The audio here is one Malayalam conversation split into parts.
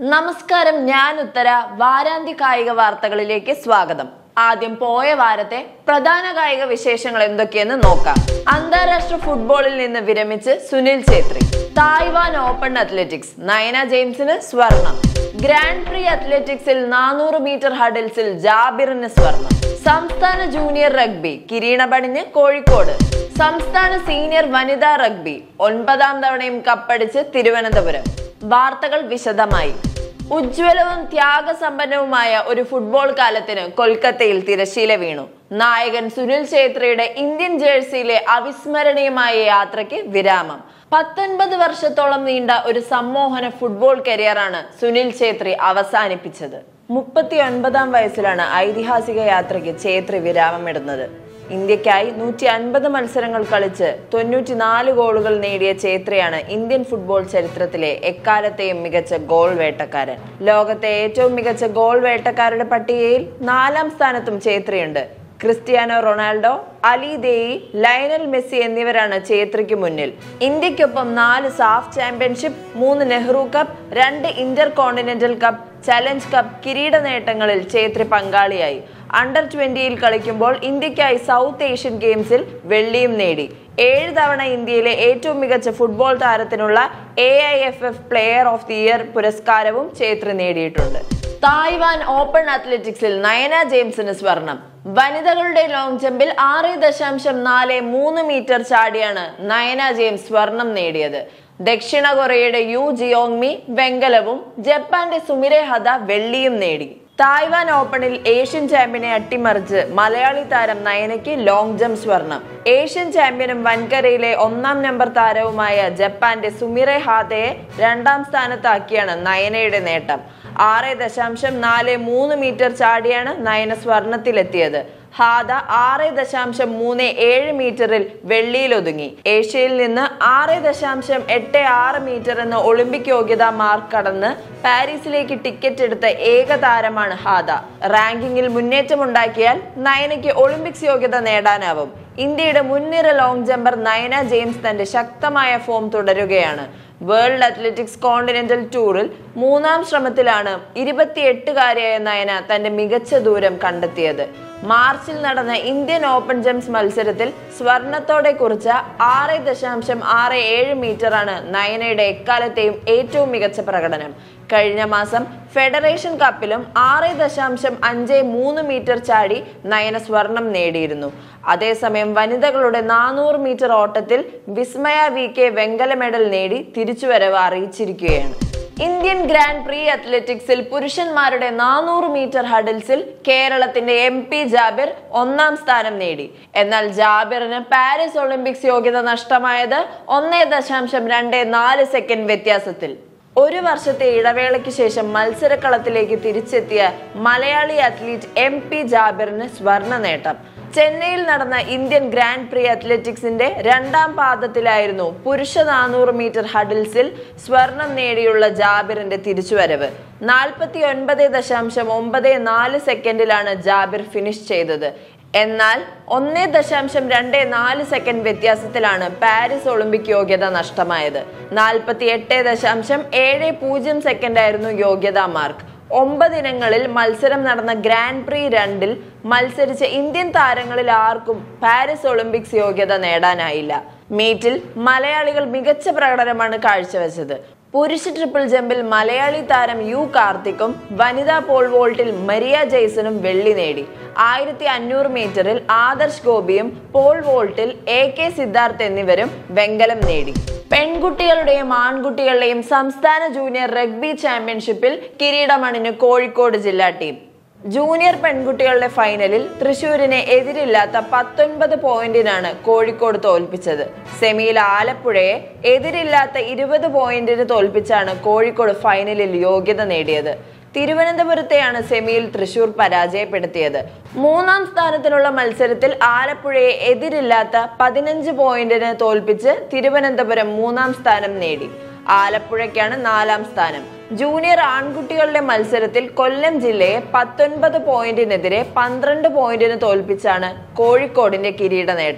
നമസ്കാരം ഞാൻ ഉത്തര വാരാന്ത്യ കായിക വാർത്തകളിലേക്ക് സ്വാഗതം ആദ്യം പോയ വാരത്തെ പ്രധാന കായിക വിശേഷങ്ങൾ എന്തൊക്കെയെന്ന് നോക്കാം അന്താരാഷ്ട്ര ഫുട്ബോളിൽ നിന്ന് വിരമിച്ച് Sunil Chhetri Taiwan open athletics Nayana ജെയിംസിന് സ്വർണം ഗ്രാൻഡ് പ്രീ അത്ലറ്റിക്സിൽ നാനൂറ് മീറ്റർ ഹഡിൽസിൽ ജാബിറിന് സ്വർണം സംസ്ഥാന ജൂനിയർ റഗ്ബി കിരീടപണിഞ്ഞ് കോഴിക്കോട് സംസ്ഥാന സീനിയർ വനിതാ റഗ്ബി ഒൻപതാം തവണയും കപ്പടിച്ച് തിരുവനന്തപുരം വാർത്തകൾ വിശദമായി ഉജ്ജ്വലവും ത്യാഗസമ്പന്നവുമായ ഒരു ഫുട്ബോൾ കാലത്തിന് കൊൽക്കത്തയിൽ തിരശീല വീണു നായകൻ സുനിൽ ഛേത്രിയുടെ ഇന്ത്യൻ ജേഴ്സിയിലെ അവിസ്മരണീയമായ യാത്രയ്ക്ക് വിരാമം പത്തൊൻപത് വർഷത്തോളം നീണ്ട ഒരു സമ്മോഹന ഫുട്ബോൾ കരിയറാണ് സുനിൽ ഛേത്രി അവസാനിപ്പിച്ചത് മുപ്പത്തി ഒൻപതാം വയസ്സിലാണ് ഐതിഹാസിക യാത്രയ്ക്ക് ഛേത്രി വിരാമമിടുന്നത് ഇന്ത്യക്കായി നൂറ്റി അൻപത് മത്സരങ്ങൾ കളിച്ച് തൊണ്ണൂറ്റിനാല് ഗോളുകൾ നേടിയ ഛേത്രിയാണ് ഇന്ത്യൻ ഫുട്ബോൾ ചരിത്രത്തിലെ എക്കാലത്തെയും മികച്ച ഗോൾ വേട്ടക്കാരൻ ലോകത്തെ ഏറ്റവും മികച്ച ഗോൾ വേട്ടക്കാരുടെ പട്ടികയിൽ നാലാം സ്ഥാനത്തും ഛേത്രിയുണ്ട് Cristiano Ronaldo Ali Daei Lionel Messi എന്നിവരാണ് ഛേത്രിക്ക് മുന്നിൽ ഇന്ത്യക്കൊപ്പം നാല് സാഫ് ചാമ്പ്യൻഷിപ്പ് മൂന്ന് നെഹ്റു കപ്പ് രണ്ട് intercontinental cup challenge cup കിരീട നേട്ടങ്ങളിൽ ഛേത്രി പങ്കാളിയായി അണ്ടർ ട്വന്റിയിൽ കളിക്കുമ്പോൾ ഇന്ത്യക്കായി സൗത്ത് ഏഷ്യൻ ഗെയിംസിൽ വെള്ളിയും നേടി ഏഴ് തവണ ഇന്ത്യയിലെ ഏറ്റവും മികച്ച ഫുട്ബോൾ താരത്തിനുള്ള A I F F player of the year പുരസ്കാരവും ഛേത്രി നേടിയിട്ടുണ്ട് തായ്വാൻ ഓപ്പൺ അത്ലറ്റിക്സിൽ നയന ജെയിംസിന് സ്വർണം വനിതകളുടെ ലോങ് ജമ്പിൽ ആറ് ദശാംശം നാല് മൂന്ന് മീറ്റർ ചാടിയാണ് നയന ജെയിംസ് സ്വർണം നേടിയത് ദക്ഷിണ കൊറിയയുടെ യു ജിയോങ്മി വെങ്കലവും ജപ്പാന്റെ സുമിരെ ഹദ വെള്ളിയും നേടി തായ്വാൻ ഓപ്പണിൽ ഏഷ്യൻ ചാമ്പ്യനെ അട്ടിമറിച്ച് മലയാളി താരം നയനയ്ക്ക് ലോങ് ജംപ് സ്വർണം ഏഷ്യൻ ചാമ്പ്യനും വൻകരയിലെ ഒന്നാം നമ്പർ താരവുമായ ജപ്പാന്റെ സുമിറെ ഹാതയെ രണ്ടാം സ്ഥാനത്താക്കിയാണ് നയനയുടെ നേട്ടം ആറ് ദശാംശം നാല് മൂന്ന് മീറ്റർ ചാടിയാണ് നയന സ്വർണത്തിലെത്തിയത് ഹാദ ആറ് ദശാംശം മൂന്ന് ഏഴ് മീറ്ററിൽ വെള്ളിയിൽ ഒതുങ്ങി ഏഷ്യയിൽ നിന്ന് ആറ് ദശാംശം എട്ട് ആറ് മീറ്റർ എന്ന ഒളിമ്പിക് യോഗ്യതാ മാർക്ക് കടന്ന് പാരീസിലേക്ക് ടിക്കറ്റ് എടുത്ത ഏക താരമാണ് ഹാദ റാങ്കിങ്ങിൽ മുന്നേറ്റമുണ്ടാക്കിയാൽ നയനയ്ക്ക് ഒളിമ്പിക്സ് യോഗ്യത നേടാനാവും ഇന്ത്യയുടെ മുൻനിര ലോങ് ജമ്പർ നയന ജെയിംസ് തന്റെ ശക്തമായ ഫോം തുടരുകയാണ് വേൾഡ് അത്ലറ്റിക്സ് കോണ്ടിനെന്റൽ ടൂറിൽ മൂന്നാം ശ്രമത്തിലാണ് ഇരുപത്തിയെട്ടുകാരിയായ നയന തന്റെ മികച്ച ദൂരം കണ്ടെത്തിയത് മാർച്ചിൽ നടന്ന ഇന്ത്യൻ ഓപ്പൺ ജംപ്സ് മത്സരത്തിൽ സ്വർണത്തോടെ കുറിച്ച ആറ് ദശാംശം ആറ് ഏഴ് മീറ്ററാണ് നയനയുടെ എക്കാലത്തെയും ഏറ്റവും മികച്ച പ്രകടനം കഴിഞ്ഞ മാസം ഫെഡറേഷൻ കപ്പിലും ആറ് ദശാംശം അഞ്ച് മൂന്ന് മീറ്റർ ചാടി നയന സ്വർണം നേടിയിരുന്നു അതേസമയം വനിതകളുടെ നാനൂറ് മീറ്റർ ഓട്ടത്തിൽ വിസ്മയ വി കെ വെങ്കല മെഡൽ നേടി തിരിച്ചുവരവ് അറിയിച്ചിരിക്കുകയാണ് ഇന്ത്യൻ ഗ്രാൻഡ് പ്രീ അത്ലറ്റിക്സിൽ പുരുഷന്മാരുടെ നാനൂറ് മീറ്റർ ഹഡിൽസിൽ കേരളത്തിന്റെ എം പി ജാബിർ ഒന്നാം സ്ഥാനം നേടി എന്നാൽ ജാബിറിന് പാരീസ് ഒളിമ്പിക്സ് യോഗ്യത നഷ്ടമായത് ഒന്നേ ദശാംശം രണ്ട് നാല് സെക്കൻഡ് വ്യത്യാസത്തിൽ ഒരു വർഷത്തെ ഇടവേളയ്ക്ക് ശേഷം മത്സരക്കളത്തിലേക്ക് തിരിച്ചെത്തിയ മലയാളി അത്ലീറ്റ് എം പി ജാബിറിന് സ്വർണ്ണ നേട്ടം ചെന്നൈയിൽ നടന്ന ഇന്ത്യൻ ഗ്രാൻഡ് പ്രീ അത്ലറ്റിക്സിന്റെ രണ്ടാം പാദത്തിലായിരുന്നു പുരുഷ നാനൂറ് മീറ്റർ ഹഡിൽസിൽ സ്വർണം നേടിയുള്ള ജാബിറിന്റെ തിരിച്ചുവരവ് നാൽപ്പത്തി ഒൻപത് ദശാംശം ഒമ്പത് നാല് സെക്കൻഡിലാണ് ജാബിർ ഫിനിഷ് ചെയ്തത് എന്നാൽ ഒന്നേ ദശാംശം രണ്ട് നാല് സെക്കൻഡ് വ്യത്യാസത്തിലാണ് പാരീസ് ഒളിമ്പിക് യോഗ്യത നഷ്ടമായത് നാൽപ്പത്തി എട്ട് ദശാംശം ഏഴ് പൂജ്യം സെക്കൻഡ് ആയിരുന്നു യോഗ്യതാ മാർക്ക് ഒമ്പത് ഇനങ്ങളിൽ മത്സരം നടന്ന ഗ്രാൻഡ് പ്രീ രണ്ടിൽ മത്സരിച്ച ഇന്ത്യൻ താരങ്ങളിൽ ആർക്കും പാരീസ് ഒളിമ്പിക്സ് യോഗ്യത നേടാനായില്ല മീറ്റിൽ മലയാളികൾ മികച്ച പ്രകടനമാണ് കാഴ്ചവെച്ചത് പുരുഷ ട്രിപ്പിൾ ജമ്പിൽ മലയാളി താരം യു കാർത്തിക്കും വനിതാ പോൾ വോൾട്ടിൽ മരിയ ജെയ്സണും വെള്ളി നേടി ആയിരത്തി അഞ്ഞൂറ് മീറ്ററിൽ ആദർശ് ഗോപിയും പോൾ വോൾട്ടിൽ എ കെ സിദ്ധാർത്ഥ് എന്നിവരും വെങ്കലം നേടി പെൺകുട്ടികളുടെയും ആൺകുട്ടികളുടെയും സംസ്ഥാന ജൂനിയർ റഗ്ബി ചാമ്പ്യൻഷിപ്പിൽ കിരീടമണിന് കോഴിക്കോട് ജില്ലാ ടീം ജൂനിയർ പെൺകുട്ടികളുടെ ഫൈനലിൽ തൃശൂരിനെ എതിരില്ലാത്ത പത്തൊൻപത് പോയിന്റിനാണ് കോഴിക്കോട് തോൽപ്പിച്ചത് സെമിയിൽ ആലപ്പുഴയെ എതിരില്ലാത്ത ഇരുപത് പോയിന്റിന് തോൽപ്പിച്ചാണ് കോഴിക്കോട് ഫൈനലിൽ യോഗ്യത നേടിയത് തിരുവനന്തപുരത്തെയാണ് സെമിയിൽ തൃശൂർ പരാജയപ്പെടുത്തിയത് മൂന്നാം സ്ഥാനത്തിനുള്ള മത്സരത്തിൽ ആലപ്പുഴയെ എതിരില്ലാത്ത പതിനഞ്ച് പോയിന്റിന് തോൽപ്പിച്ച് തിരുവനന്തപുരം മൂന്നാം സ്ഥാനം നേടി ആലപ്പുഴയ്ക്കാണ് നാലാം സ്ഥാനം ജൂനിയർ ആൺകുട്ടികളുടെ മത്സരത്തിൽ കൊല്ലം ജില്ലയെ പത്തൊൻപത് പോയിന്റിനെതിരെ പന്ത്രണ്ട് പോയിന്റിന് തോൽപ്പിച്ചാണ് കോഴിക്കോടിന്റെ കിരീട നേട്ടം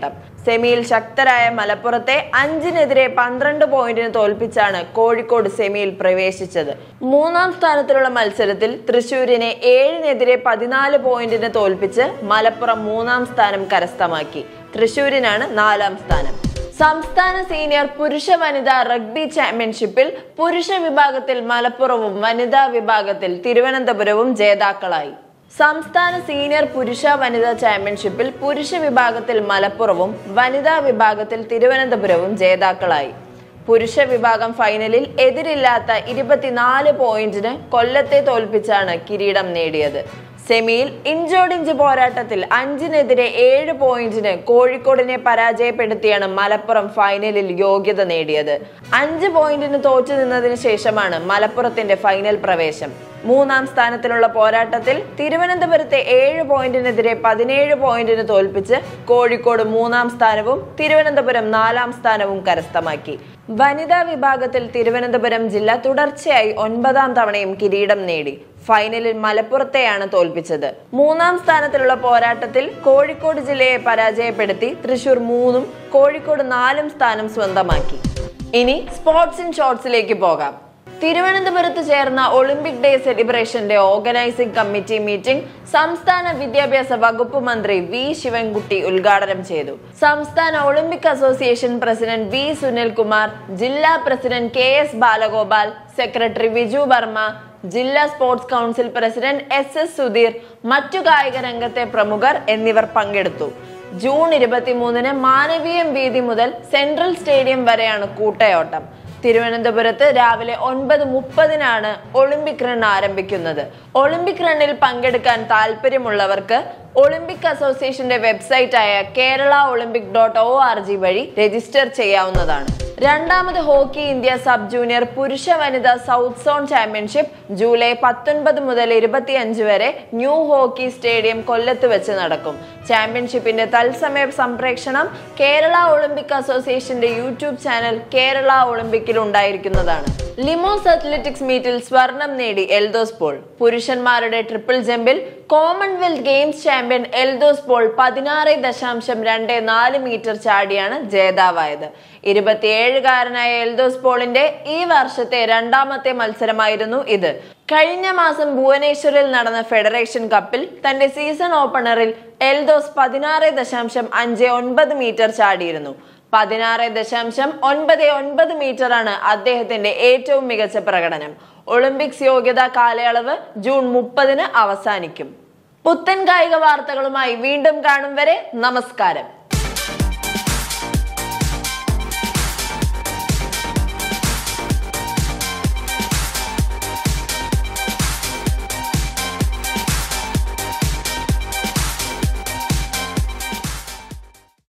സെമിയിൽ ശക്തരായ മലപ്പുറത്തെ അഞ്ചിനെതിരെ പന്ത്രണ്ട് പോയിന്റിന് തോൽപ്പിച്ചാണ് കോഴിക്കോട് സെമിയിൽ പ്രവേശിച്ചത് മൂന്നാം സ്ഥാനത്തിലുള്ള മത്സരത്തിൽ തൃശൂരിനെ ഏഴിനെതിരെ പതിനാല് പോയിന്റിന് തോൽപ്പിച്ച് മലപ്പുറം മൂന്നാം സ്ഥാനം കരസ്ഥമാക്കി തൃശൂരിനാണ് നാലാം സ്ഥാനം സംസ്ഥാന സീനിയർ പുരുഷ വനിതാ റഗ്ബി ചാമ്പ്യൻഷിപ്പിൽ പുരുഷ വിഭാഗത്തിൽ മലപ്പുറവും വനിതാ വിഭാഗത്തിൽ തിരുവനന്തപുരവും ജേതാക്കളായി സംസ്ഥാന സീനിയർ പുരുഷ വനിതാ ചാമ്പ്യൻഷിപ്പിൽ പുരുഷ വിഭാഗത്തിൽ മലപ്പുറവും വനിതാ വിഭാഗത്തിൽ തിരുവനന്തപുരവും ജേതാക്കളായി പുരുഷ വിഭാഗം ഫൈനലിൽ എതിരില്ലാത്ത ഇരുപത്തിനാല് പോയിന്റിന് കൊല്ലത്തെ തോൽപ്പിച്ചാണ് കിരീടം നേടിയത് സെമിയിൽ ഇഞ്ചോടിഞ്ച് പോരാട്ടത്തിൽ അഞ്ചിനെതിരെ ഏഴ് പോയിന്റിന് കോഴിക്കോടിനെ പരാജയപ്പെടുത്തിയാണ് മലപ്പുറം ഫൈനലിൽ യോഗ്യത നേടിയത് അഞ്ച് പോയിന്റിന് തോറ്റു നിന്നതിന് ശേഷമാണ് മലപ്പുറത്തിന്റെ ഫൈനൽ പ്രവേശം മൂന്നാം സ്ഥാനത്തിലുള്ള പോരാട്ടത്തിൽ തിരുവനന്തപുരത്തെ ഏഴ് പോയിന്റിനെതിരെ പതിനേഴ് പോയിന്റിന് തോൽപ്പിച്ച് കോഴിക്കോട് മൂന്നാം സ്ഥാനവും തിരുവനന്തപുരം നാലാം സ്ഥാനവും കരസ്ഥമാക്കി വനിതാ വിഭാഗത്തിൽ തിരുവനന്തപുരം ജില്ല തുടർച്ചയായി ഒൻപതാം തവണയും കിരീടം നേടി ഫൈനലിൽ മലപ്പുറത്തെയാണ് തോൽപ്പിച്ചത് മൂന്നാം സ്ഥാനത്തിലുള്ള പോരാട്ടത്തിൽ കോഴിക്കോട് ജില്ലയെ പരാജയപ്പെടുത്തി തൃശൂർ മൂന്നും കോഴിക്കോട് നാലും സ്ഥാനം സ്വന്തമാക്കി ഇനി സ്പോർട്സ് ഇൻ ഷോർട്സിലേക്ക് പോകാം തിരുവനന്തപുരത്ത് ചേർന്ന ഒളിമ്പിക് ഡേ സെലിബ്രേഷന്റെ ഓർഗനൈസിംഗ് കമ്മിറ്റി മീറ്റിംഗ് സംസ്ഥാന വിദ്യാഭ്യാസ വകുപ്പ് മന്ത്രി വി ശിവൻകുട്ടി ഉദ്ഘാടനം ചെയ്തു സംസ്ഥാന Olympic association president V Sunilkumar ജില്ലാ president K S Balagopal secretary Viju Varma ജില്ലാ sports council president S S Sudheer മറ്റു കായിക രംഗത്തെ പ്രമുഖർ എന്നിവർ പങ്കെടുത്തു ജൂൺ ഇരുപത്തിമൂന്നിന് മാനവീയം വീതി മുതൽ സെൻട്രൽ സ്റ്റേഡിയം വരെയാണ് കൂട്ടയോട്ടം തിരുവനന്തപുരത്ത് രാവിലെ ഒൻപത് മുപ്പതിനാണ് ഒളിമ്പിക് റൺ ആരംഭിക്കുന്നത് ഒളിമ്പിക് റണ്ണിൽ പങ്കെടുക്കാൻ താല്പര്യമുള്ളവർക്ക് ഒളിമ്പിക് അസോസിയേഷന്റെ വെബ്സൈറ്റായ Kerala Olympic dot O R G വഴി രജിസ്റ്റർ ചെയ്യാവുന്നതാണ് രണ്ടാമത് ഹോക്കി ഇന്ത്യ സബ് ജൂനിയർ പുരുഷ വനിതാ സൗത്ത് സോൺ ചാമ്പ്യൻഷിപ്പ് ജൂലൈ പത്തൊൻപത് മുതൽ ഇരുപത്തിയഞ്ച് വരെ ന്യൂ ഹോക്കി സ്റ്റേഡിയം കൊല്ലത്ത് വെച്ച് നടക്കും ചാമ്പ്യൻഷിപ്പിന്റെ തത്സമയ സംപ്രേഷണം കേരള ഒളിമ്പിക് അസോസിയേഷന്റെ യൂട്യൂബ് ചാനൽ കേരള ഒളിമ്പിക്കിൽ ഉണ്ടായിരിക്കുന്നതാണ് ലിമോസ് അത്ലറ്റിക്സ് മീറ്റിൽ സ്വർണം നേടി എൽദോസ് പോൾ പുരുഷന്മാരുടെ ട്രിപ്പിൾ ജമ്പിൽ Commonwealth Games champion Eldhose Paul പതിനാറ് ദശാംശം രണ്ട് നാല് മീറ്റർ ചാടിയാണ് ജേതാവായത് ഇരുപത്തിയേഴുകാരനായ എൽദോസ് പോളിന്റെ ഈ വർഷത്തെ രണ്ടാമത്തെ മത്സരമായിരുന്നു ഇത് കഴിഞ്ഞ മാസം ഭുവനേശ്വറിൽ നടന്ന ഫെഡറേഷൻ കപ്പിൽ തന്റെ സീസൺ ഓപ്പണറിൽ എൽദോസ് പതിനാറ് ദശാംശം അഞ്ച് ഒൻപത് മീറ്റർ ചാടിയിരുന്നു പതിനാറ് ദശാംശം ഒൻപത് ഒൻപത് മീറ്ററാണ് അദ്ദേഹത്തിന്റെ ഏറ്റവും മികച്ച പ്രകടനം ഒളിമ്പിക്സ് യോഗ്യതാ കാലയളവ് ജൂൺ മുപ്പതിന് അവസാനിക്കും പുത്തൻ കായിക വാർത്തകളുമായി വീണ്ടും കാണും വരെ നമസ്കാരം